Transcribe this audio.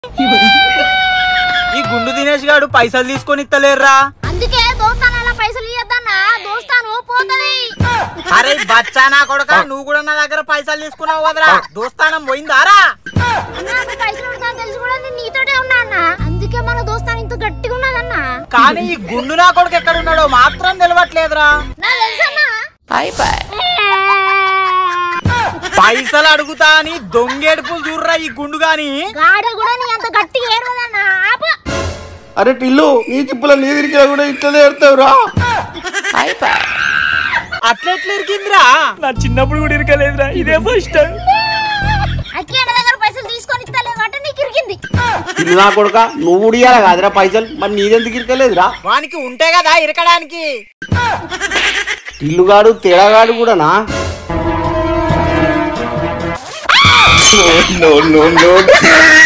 ఈ గుండు దినేష్ గాడు పైసలు తీసుకొని ఇస్తలేర్రా అందుకే దోస్తాను పైసలు ఇయ్యద్దన్నా దోస్తాను పోతది అరే బచ్చా నా కొడుక నువ్వు కూడా నా దగ్గర పైసలు తీసుకున్నావు కదరా దోస్తానం పోయిందారా నాకు పైసలు ఉంటాయని తెలిసి కూడా నేను నీతోటే ఉన్నా అన్న అందుకే మన దోస్తాను ఇంత గట్టిగా ఉన్నదన్నా కానీ ఈ గుండు నా కొడుకు ఎక్కడ ఉన్నాడో మాత్రం తెలియట్లేదురా నా తెలుసన్నా పైసలు అడుగుతా అని దొంగేడుపులు చూర్రా ఈ గుండు గాని గాడ కూడా నీ అంత గట్టిగా ఏడవదన్నా ఆప అరే టిల్లు నీ తిప్పుల నీ తిరిగినా కూడా ఇట్లనే ఎడతావురా అట్లెట్లు ఇరికిందిరా నా చిన్నప్పుడు కూడా ఇరకలేదురా ఇదే ఫస్ట్ టైం అక్కి అన్న దగ్గర పైసలు తీసుకొని ఇస్తలేవు అంటే నీకు ఇరిగింది టిల్లు నా కొడుక నువ్వు ఉడియాల కాదురా పైసలు మరి నీదెందుకు ఇరకలేదురా వానికి ఉంటే కదా ఇరకడానికి టిల్లుగాడు తేడాగాడు కూడానా no, no, no.